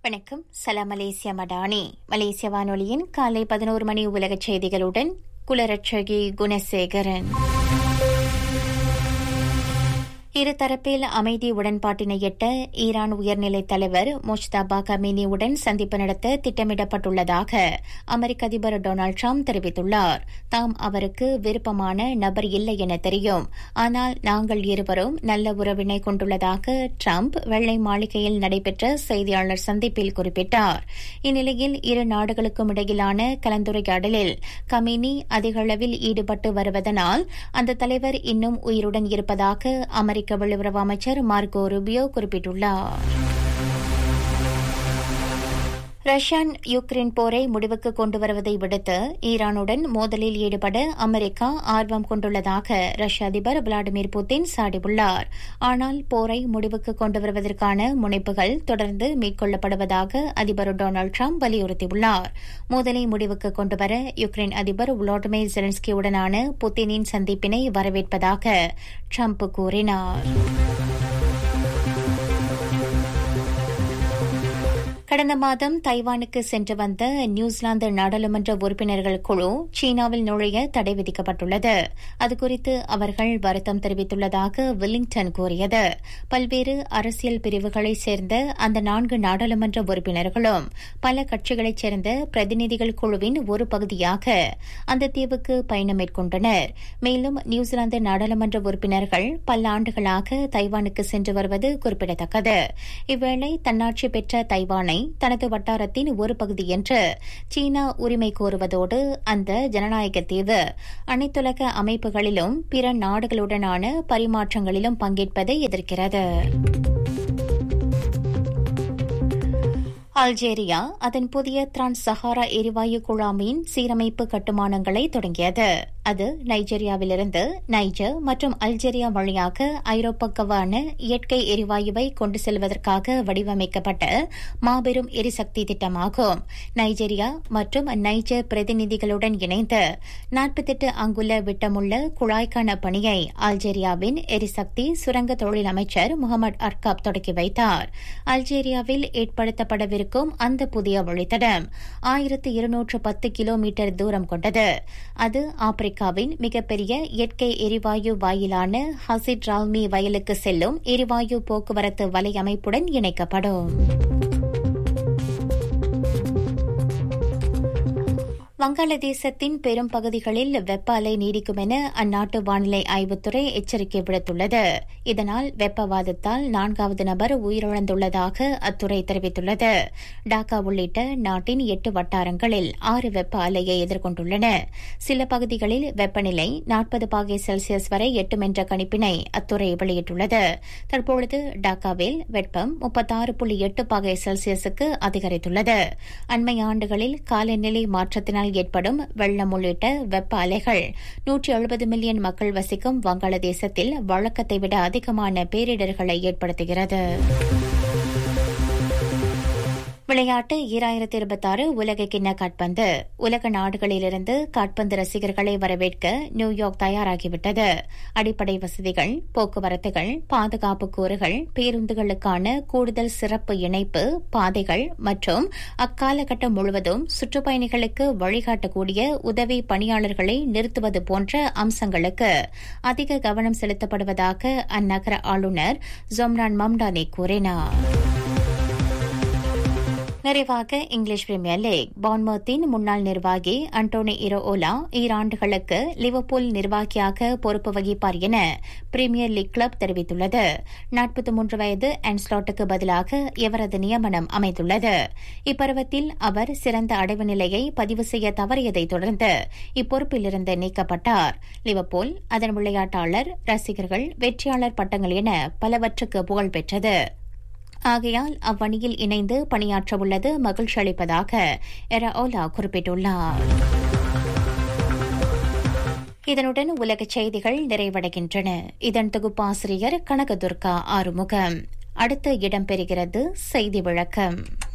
வணக்கம் சலாம் மலேசியா மடானி மலேசிய வானொலியின் காலை பதினோரு மணி உலகச் செய்திகளுடன் குலரட்சகி குணசேகரன் இருதரப்பில் அமைதி உடன்பாட்டினை எட்ட ஈரான் உயர்நிலைத் தலைவர் முஷ்தாபா கமீனியுடன் சந்திப்பு நடத்த திட்டமிடப்பட்டுள்ளதாக அமெரிக்க அதிபர் டொனால்டு ட்ரம்ப் தெரிவித்துள்ளார் தாம் அவருக்கு விருப்பமான நபர் இல்லை என தெரியும் ஆனால் நாங்கள் இருவரும் நல்ல உறவினை கொண்டுள்ளதாக ட்ரம்ப் வெள்ளை மாளிகையில் நடைபெற்ற செய்தியாளர் சந்திப்பில் குறிப்பிட்டார் இந்நிலையில் இரு நாடுகளுக்கும் இடையிலான கலந்துரையாடலில் கமினி அதிக அளவில் ஈடுபட்டு வருவதனால் அந்த தலைவர் இன்னும் உயிருடன் இருப்பதாக அமெரிக்க வெளியுறவு அமைச்சர் மார்கோ ரூபியோ குறிப்பிட்டுள்ளார் ரஷ்யான் யுக்ரைன் போரை முடிவுக்கு கொண்டு வருவதை விடுத்து ஈரானுடன் மோதலில் ஈடுபட அமெரிக்கா ஆர்வம் கொண்டுள்ளதாக ரஷ்ய அதிபர் விளாடிமிர் புட்டின் சாடியுள்ளார் ஆனால் போரை முடிவுக்கு கொண்டு வருவதற்கான முனைப்புகள் தொடர்ந்து மேற்கொள்ளப்படுவதாக அதிபர் டொனால்டு ட்ரம்ப் வலியுறுத்தியுள்ளார் மோதலை முடிவுக்கு கொண்டுவர யுக்ரைன் அதிபர் விளாடிமிர் ஜெலன்ஸ்கியுடனான புட்டினின் சந்திப்பினை வரவேற்பதாக ட்ரம்ப் கூறினார் கடந்த மாதம் தைவானுக்கு சென்று வந்த நியூசிலாந்து நாடாளுமன்ற உறுப்பினர்கள் குழு சீனாவில் நுழைய தடை விதிக்கப்பட்டுள்ளது அதுகுறித்து அவர்கள் வருத்தம் தெரிவித்துள்ளதாக வில்லிங்டன் கூறியது பல்வேறு அரசியல் பிரிவுகளைச் சேர்ந்த அந்த நான்கு நாடாளுமன்ற உறுப்பினர்களும் பல கட்சிகளைச் சேர்ந்த பிரதிநிதிகள் குழுவின் ஒரு பகுதியாக அந்த தீவுக்கு பயணம் மேற்கொண்டனர் மேலும் நியூசிலாந்து நாடாளுமன்ற உறுப்பினர்கள் பல ஆண்டுகளாக தைவானுக்கு சென்று வருவது குறிப்பிடத்தக்கது இவ்வேளை தன்னாட்சி பெற்ற தைவானை தனது வட்டாரத்தின் ஒரு பகுதி என்று சீனா உரிமை கோருவதோடு அந்த ஜனநாயக தீவு அனைத்துலக அமைப்புகளிலும் பிற நாடுகளுடனான பரிமாற்றங்களிலும் பங்கேற்பதை எதிர்க்கிறது அல்ஜேரியா அதன் புதிய டிரான்ஸ் சஹாரா எரிவாயு குழாமின் சீரமைப்பு கட்டுமானங்களை தொடங்கியது அது நைஜீரியாவிலிருந்து நைஜர் மற்றும் அல்ஜேரியா வழியாக ஐரோப்பாவுக்கான இயற்கை எரிவாயுவை கொண்டு செல்வதற்காக வடிவமைக்கப்பட்ட மாபெரும் எரிசக்தி திட்டமாகும் நைஜீரியா மற்றும் நைஜர் பிரதிநிதிகளுடன் இணைந்து நாற்பத்தெட்டு அங்குல விட்டமுள்ள குழாய்க்கான பணியை அல்ஜேரியாவின் எரிசக்தி சுரங்க தொழில் அமைச்சர் முகமது அர்காப் தொடக்கி வைத்தார் அல்ஜேரியாவில் ஏற்படுத்தப்படவிருக்கும் அந்த புதிய வழித்தடம் ஆயிரத்து இருநூற்று பத்து கிலோமீட்டர் தூரம் கொண்டது அது ஆப்பிரிக்காவின் மிகப்பெரிய இயற்கை எரிவாயு வாயிலான ஹசிட் ரால்மி வயலுக்கு செல்லும் எரிவாயு போக்குவரத்து வலையமைப்புடன் இணைக்கப்படும் வங்காளதேசத்தின் பெரும் பகுதிகளில் வெப்ப அலை நீடிக்கும் என அந்நாட்டு வானிலை ஆய்வுத்துறை எச்சரிக்கை விடுத்துள்ளது இதனால் வெப்பவாதத்தால் நான்காவது நபர் உயிரிழந்துள்ளதாக அத்துறை தெரிவித்துள்ளது டாக்கா உள்ளிட்ட நாட்டின் எட்டு வட்டாரங்களில் ஆறு வெப்ப அலையை எதிர்கொண்டுள்ளன சில பகுதிகளில் வெப்பநிலை நாற்பது பாகை செல்சியஸ் வரை எட்டும் என்ற கணிப்பினை அத்துறை வெளியிட்டுள்ளது தற்பொழுது டாக்காவில் வெப்பம் முப்பத்தாறு புள்ளி எட்டு பாகை செல்சியஸுக்கு அதிகரித்துள்ளது அண்மை ஆண்டுகளில் காலநிலை மாற்றத்தினால் ஏற்படும் வெள்ளம் உள்ளிட்ட வெப்ப அலைகள் நூற்றி எழுபது மில்லியன் மக்கள் வசிக்கும் வங்காளதேசத்தில் வழக்கத்தை விட அதிகமான பேரிடர்களை ஏற்படுத்துகிறது விளையாட்டு ஈராயிரத்தி இருபத்தாறு உலக கிண்ண காட்பந்து உலக நாடுகளிலிருந்து காட்பந்து ரசிகர்களை வரவேற்க நியூயார்க் தயாராகிவிட்டது அடிப்படை வசதிகள் போக்குவரத்துகள் பாதுகாப்பு கூறுகள் பேருந்துகளுக்கான கூடுதல் சிறப்பு இணைப்பு பாதைகள் மற்றும் அக்காலகட்டம் முழுவதும் சுற்றுப்பயணிகளுக்கு வழிகாட்டக்கூடிய உதவி பணியாளர்களை நிறுத்துவது போன்ற அம்சங்களுக்கு அதிக கவனம் செலுத்தப்படுவதாக அந்நகர ஆளுநர் ஜொம்ரான் மம்டானி கூறினார் நிறைவாக இங்கிலீஷ் பிரீமியர் லீக் பான்மர்த்தின் முன்னாள் நிர்வாகி அண்டோனி இரோஓலா ஈராண்டுகளுக்கு லிவர்பூல் நிர்வாகியாக பொறுப்பு வகிப்பார் என பிரீமியர் லீக் கிளப் தெரிவித்துள்ளது நாற்பத்தி மூன்று வயது அன்ஸ்லாட்டுக்கு பதிலாக இவரது நியமனம் அமைந்துள்ளது இப்பருவத்தில் அவர் சிறந்த அடைவு நிலையை பதிவு செய்ய தவறியதைத் தொடர்ந்து இப்பொறுப்பிலிருந்து நீக்கப்பட்டார் லிவர்பூல் அதன் விளையாட்டாளர் ரசிகர்கள் வெற்றியாளர் பட்டங்கள் என பலவற்றுக்கு புகழ் பெற்றது ஆகையால் அவ்வணியில் இணைந்து பணியாற்ற உள்ளது மகிழ்ச்சி அளிப்பதாக எரஓலா குறிப்பிட்டுள்ளார் இதனுடன் உலகச் செய்திகள் நிறைவடைகின்றன இதன் தொகுப்பாசிரியர் கனகதுர்கா ஆறுமுகம் அடுத்து இடம்பெறுகிறது செய்தி விளக்கம்